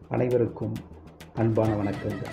அனைவருக்கும் அன்பான வணக்கங்கள்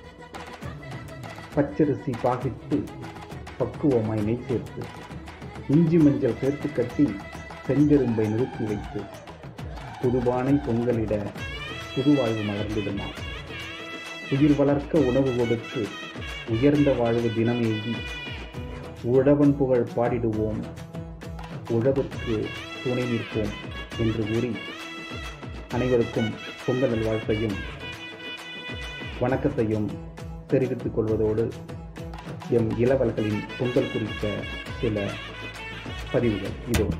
பச்சரிசி பாகிட்டு பக்குவமாய் நெய் சேர்த்து இஞ்சி மஞ்சள் சேர்த்து கட்டி செஞ்செரும்பை நிறுத்தி வைத்து புதுபானை பொங்கலிட புதுவாழ்வு மலர்ந்திடுமா உயிர் வளர்க்க உணவு கொடுத்து உயர்ந்த வாழ்வு தினமேகி உழவன் புகழ் பாடிடுவோம் உழவுக்கு துணை நிற்போம் என்று கூறி அனைவருக்கும் பொங்கல் நல்வாழ்த்தையும் வணக்கத்தையும் தெரிவித்துக் கொள்வதோடு எம் இளவல்களின் பொங்கல் குறித்த சில பதிவுகள் இதோ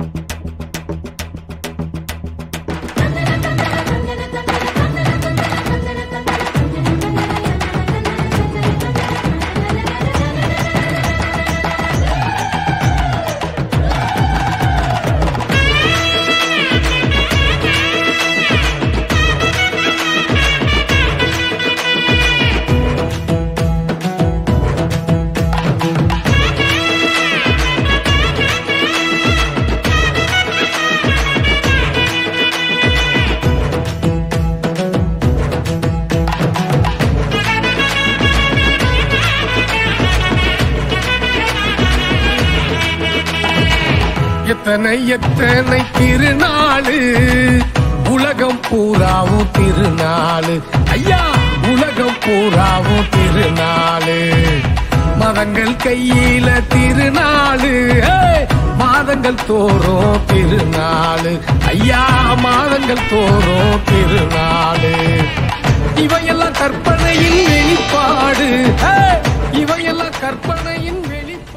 எத்தனை எத்தனை திருநாளு உலகம் பூராவும் திருநாளு ஐயா உலகம் பூராவும் திருநாளு மதங்கள் கையில திருநாளு ஏய், மாதங்கள் தோறும் திருநாளு ஐயா மாதங்கள் தோறும் திருநாளு இவையெல்லாம் கற்பனையின் வெளிப்பாடு ஏய், இவையெல்லாம் கற்பனையின் வெளிப்பாடு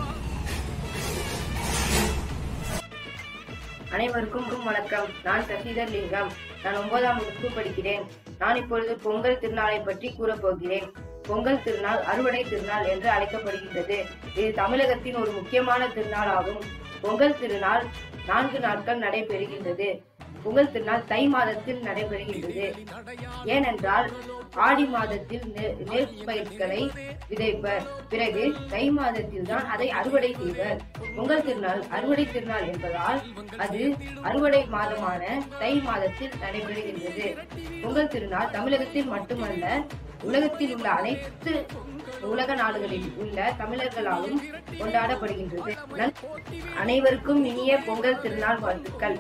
அனைவருக்கும் வணக்கம் நான் சசிதர் லிங்கம் நான் ஒன்பதாம் வகுப்பு படிக்கிறேன் நான் இப்பொழுது பொங்கல் திருநாளை பற்றி கூறப் போகிறேன் பொங்கல் திருநாள் அறுவடை திருநாள் என்று அழைக்கப்படுகின்றது இது தமிழகத்தின் ஒரு முக்கியமான திருநாள் ஆகும் பொங்கல் திருநாள் நான்கு நாட்கள் நடைபெறுகின்றது பொங்கல் திருநாள் தை மாதத்தில் நடைபெறுகின்றது ஏனென்றால் ஆடி மாதத்தில் நெ- நெற்பயிர்களை விதைப்பர் பிறகு தை மாதத்தில் தான் அதை அறுவடை செய்வர் பொங்கல் திருநாள் அறுவடை திருநாள் என்பதால் அது அறுவடை மாதமான தை மாதத்தில் நடைபெறுகின்றது பொங்கல் திருநாள் தமிழகத்தில் மட்டுமல்ல உலகத்தில் உள்ள அனைத்து உலக நாடுகளில் உள்ள தமிழர்களாலும் கொண்டாடப்படுகின்றது நன்- அனைவருக்கும் இனிய பொங்கல் திருநாள் வாழ்த்துக்கள்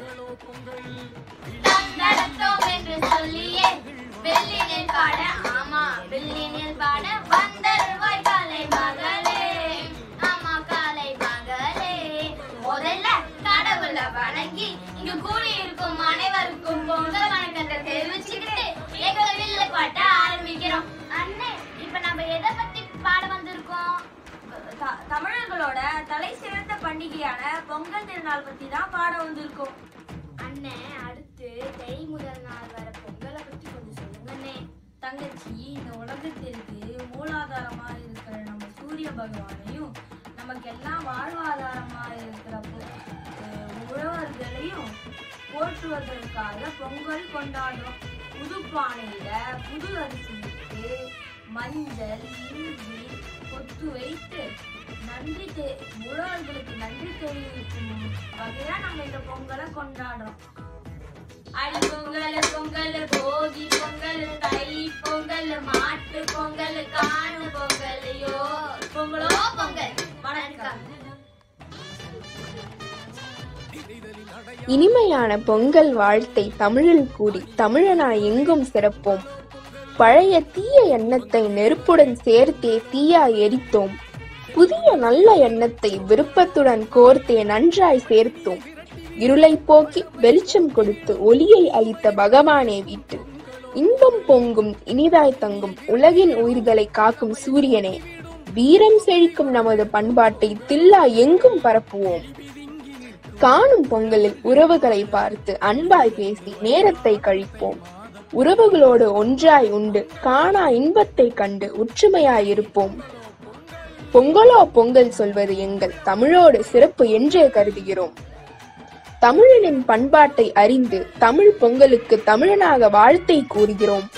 நடத்தோம் என்று சொல்லியே வெள்ளினில் பாட ஆமா வெள்ளினில் பாட வந்தருவாய் காலை மகளே ஆமா காலை மகளே முதல்ல கடவுளை வணங்கி இங்க கூடி இருக்கும் அனைவருக்கும் பொங்கல் வணக்கத்தை தெரிவிச்சுக்கிட்டு எங்க வில்லு பாட்ட ஆரம்பிக்கிறோம் அண்ணே இப்ப நம்ம எதை பத்தி பாட வந்திருக்கோம் த- தமிழர்களோட தலை சிறந்த பண்டிகையான பொங்கல் திருநாள் பத்தி தான் பாட வந்திருக்கோம் அண்ணன் அடுத்து தை முதல் நாள் வர பொங்கலை பத்தி கொஞ்சம் சொல்லுங்க அண்ணே தங்கச்சி இந்த உலகத்திற்கு மூலாதாரமா இருக்கிற நம்ம சூரிய பகவானையும் நமக்கெல்லாம் வாழ்வாதாரமா இருக்கிற பொ- அஹ் உழவர்களையும் போற்றுவதற்காக பொங்கல் கொண்டாடுறோம் புது பானையில புது அரிசி இட்டு மஞ்சள் இஞ்சி கொத்து வைத்து நன்றி தெ- உழவர்களுக்கு நன்றி தெரிவிக்கும் வகையா நம்ம இந்த பொங்கலை கொண்டாடுறோம் அடி பொங்கல் பொங்கல் போகி பொங்கல் தை பொங்கல் மாட்டு பொங்கல் காணு பொங்கல் யோ பொங்கலோ பொங்கல் வணக்கம் இனிமையான பொங்கல் வாழ்த்தை தமிழில் கூறி தமிழனாய் எங்கும் சிறப்போம் பழைய தீய எண்ணத்தை நெருப்புடன் சேர்த்தே தீயா எரித்தோம் புதிய நல்ல எண்ணத்தை விருப்பத்துடன் கோர்த்தே நன்றாய் சேர்த்தோம் இருளை போக்கி வெளிச்சம் கொடுத்து ஒளியை அளித்த பகவானே வீட்டு இன்பம் பொங்கும் இனிதாய் தங்கும் உலகின் உயிர்களை காக்கும் சூரியனே வீரம் செழிக்கும் நமது பண்பாட்டை தில்லா எங்கும் பரப்புவோம் காணும் பொங்கலில் உறவுகளை பார்த்து அன்பாய் பேசி நேரத்தை கழிப்போம் உறவுகளோடு ஒன்றாய் உண்டு காணா இன்பத்தை கண்டு ஒற்றுமையாய் இருப்போம் பொங்கலோ பொங்கல் சொல்வது எங்கள் தமிழோடு சிறப்பு என்றே கருதுகிறோம் தமிழனின் பண்பாட்டை அறிந்து தமிழ் பொங்கலுக்கு தமிழனாக வாழ்த்தை கூறுகிறோம்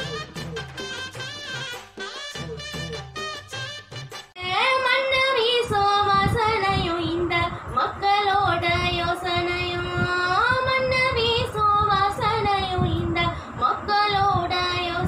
மண்ணு வீசோ வாசனையும் இந்த மக்களோட யோசனையும் மண்ணு வீசோ வாசனையும் இந்த மக்களோட யோசனையும்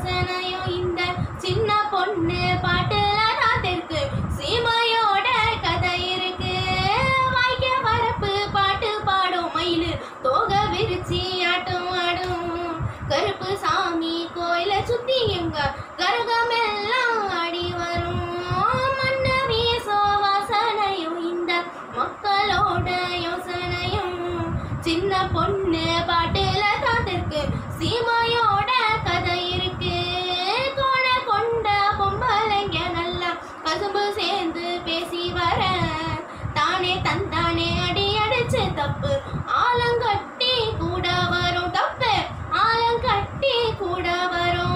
பொண்ணு பாட்டுல தான் இருக்கு சீமாயோட கதை இருக்கு கோண கொண்ட பொம்பளைங்க நல்லா கசும்பு சேர்ந்து பேசி வர தானே தந்தானே அடி அடிச்சு தப்பு ஆலங்கட்டி கூட வரும் தப்பு ஆலங்கட்டி கூட வரும்